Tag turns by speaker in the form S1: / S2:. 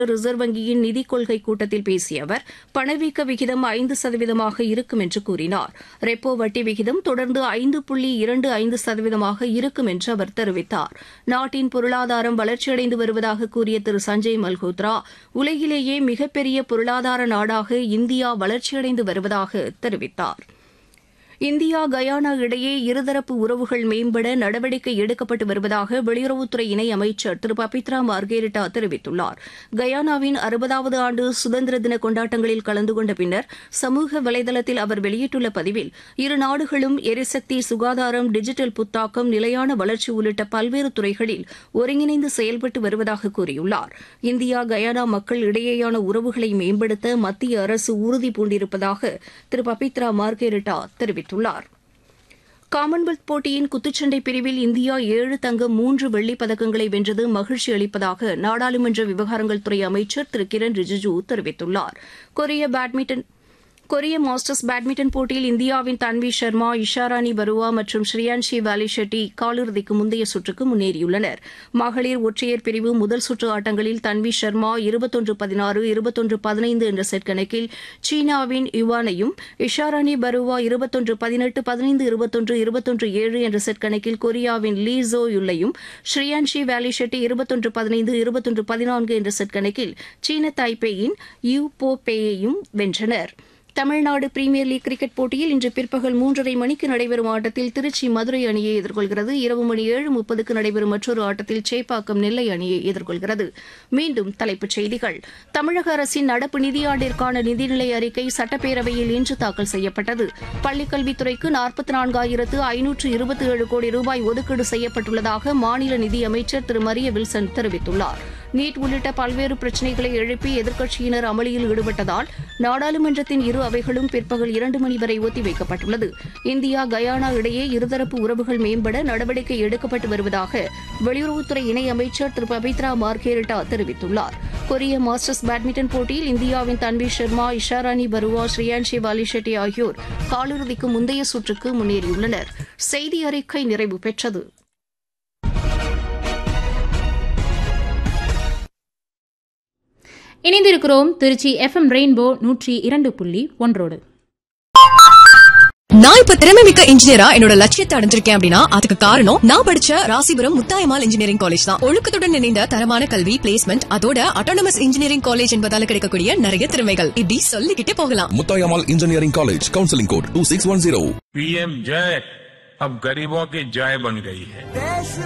S1: reserve வங்கியின் நிதிக் கொள்கை கூட்டத்தில் பேசிய அவர் பணவீக்க விகிதம் ஐந்து சதவீதமாக இருக்கும் என்று கூறினார் ரெப்போ வட்டி விகிதம் தொடர்ந்து ஐந்து புள்ளி இரண்டு ஐந்து சதவீதமாக இருக்கும் என்று அவர் தெரிவித்தார் நாட்டின் பொருளாதாரம் வளர்ச்சியடைந்து வருவதாக கூறிய திரு சஞ்சய் மல்ஹோத்ரா உலகிலேயே மிகப்பெரிய பொருளாதார நாடாக இந்தியா வளர்ச்சியடைந்து வருவதாக தெரிவித்தார் இந்தியா கயானா இடையே இருதரப்பு உறவுகள் மேம்பட நடவடிக்கை எடுக்கப்பட்டு வருவதாக வெளியுறவுத்துறை இணை அமைச்சர் திரு பபித்ரா மார்கேரிட்டா தெரிவித்துள்ளார் கயானாவின் அறுபதாவது ஆண்டு சுதந்திர தின கொண்டாட்டங்களில் கலந்து கொண்ட பின்னர் சமூக வலைதளத்தில் அவர் வெளியிட்டுள்ள பதிவில் இரு நாடுகளும் எரிசக்தி சுகாதாரம் டிஜிட்டல் புத்தாக்கம் நிலையான வளர்ச்சி உள்ளிட்ட பல்வேறு துறைகளில் ஒருங்கிணைந்து செயல்பட்டு வருவதாக கூறியுள்ளார் இந்தியா கயானா மக்கள் இடையேயான உறவுகளை மேம்படுத்த மத்திய அரசு உறுதி பூண்டிருப்பதாக திரு பபித்ரா மார்கேரிட்டா தெரிவித்தார் தெரிவித்துள்ளார் காமன்வெல்த் போட்டியின் குத்துச்சண்டை பிரிவில் இந்தியா ஏழு தங்கம் மூன்று வெள்ளிப் பதக்கங்களை வென்றது மகிழ்ச்சி அளிப்பதாக நாடாளுமன்ற விவகாரங்கள் துறை அமைச்சர் திரு கிரண் ரிஜிஜூ தெரிவித்துள்ளார் கொரிய பேட்மிண்டன் கொரிய மாஸ்டர்ஸ் பேட்மிண்டன் போட்டியில் இந்தியாவின் தன்வி சர்மா இஷாராணி பருவா மற்றும் ஸ்ரீயான்ஷி வாலி ஷெட்டி காலிறுதிக்கு முந்தைய சுற்றுக்கு முன்னேறியுள்ளனர் மகளிர் ஒற்றையர் பிரிவு முதல் சுற்று ஆட்டங்களில் தன்வி சர்மா இருபத்தொன்று பதினாறு இருபத்தொன்று பதினைந்து என்ற செட் கணக்கில் சீனாவின் யுவானையும் இஷாராணி பருவா இருபத்தொன்று பதினெட்டு பதினைந்து இருபத்தொன்று இருபத்தொன்று ஏழு என்ற செட் கணக்கில் கொரியாவின் லீ ஜோ யுல்லையும் ஸ்ரீயான்ஷி வாலி ஷெட்டி இருபத்தொன்று பதினைந்து இருபத்தொன்று பதினான்கு என்ற செட் கணக்கில் சீன தாய்பேயின் யூ போ பேயையும் வென்றனர் தமிழ்நாடு பிரீமியர் லீக் கிரிக்கெட் போட்டியில் இன்று பிற்பகல் மூன்றரை மணிக்கு நடைபெறும் ஆட்டத்தில் திருச்சி மதுரை அணியை எதிர்கொள்கிறது இரவு மணி ஏழு முப்பதுக்கு நடைபெறும் மற்றொரு ஆட்டத்தில் சேப்பாக்கம் நெல்லை அணியை எதிர்கொள்கிறது மீண்டும் தலைப்புச் செய்திகள் தமிழக அரசின் நடப்பு நிதியாண்டிற்கான நிதிநிலை அறிக்கை சட்டப்பேரவையில் இன்று தாக்கல் செய்யப்பட்டது பள்ளிக்கல்வித்துறைக்கு நாற்பத்தி நான்காயிரத்து ஐநூற்று இருபத்தி ஏழு கோடி ரூபாய் ஒதுக்கீடு செய்யப்பட்டுள்ளதாக மாநில நிதியமைச்சர் திரு மரிய வில்சன் தெரிவித்துள்ளார் நீட் உள்ளிட்ட பல்வேறு பிரச்சினைகளை எழுப்பி எதிர்க்கட்சியினர் அமளியில் ஈடுபட்டதால் நாடாளுமன்றத்தின் இரு அவைகளும் பிற்பகல் இரண்டு மணி வரை ஒத்திவைக்கப்பட்டுள்ளது இந்தியா கயானா இடையே இருதரப்பு உறவுகள் மேம்பட நடவடிக்கை எடுக்கப்பட்டு வருவதாக வெளியுறவுத்துறை இணை அமைச்சர் திரு பபித்ரா மார்கேரிட்டா தெரிவித்துள்ளார் கொரிய மாஸ்டர்ஸ் பேட்மிண்டன் போட்டியில் இந்தியாவின் தன்வி சர்மா இஷாராணி பருவா ஸ்ரீயான்ஷி வாலி ஷெட்டி ஆகியோர் காலிறுதிக்கு முந்தைய சுற்றுக்கு முன்னேறியுள்ளனர் செய்தி அறிக்கை நிறைவு பெற்றது
S2: இணைந்திருக்கிறோம் திருச்சி எஃப்எம் ரெயின்போ நூற்றி இரண்டு புள்ளி ஒன்றோடு
S3: நான் இப்ப திறமை மிக்க இன்ஜினியரா என்னோட லட்சியத்தை அடைஞ்சிருக்கேன் அப்படின்னா அதுக்கு காரணம் நான் படிச்ச ராசிபுரம் முத்தாயமால் இன்ஜினியரிங் காலேஜ் தான் ஒழுக்கத்துடன் இணைந்த தரமான கல்வி பிளேஸ்மெண்ட் அதோட அட்டானமஸ் இன்ஜினியரிங் காலேஜ் என்பதால கிடைக்கக்கூடிய நிறைய திறமைகள் இப்படி சொல்லிக்கிட்டே போகலாம்
S4: मुतायामाल engineering college counselling code two six one zero
S5: PM Jay अब गरीबों की जय बन गई है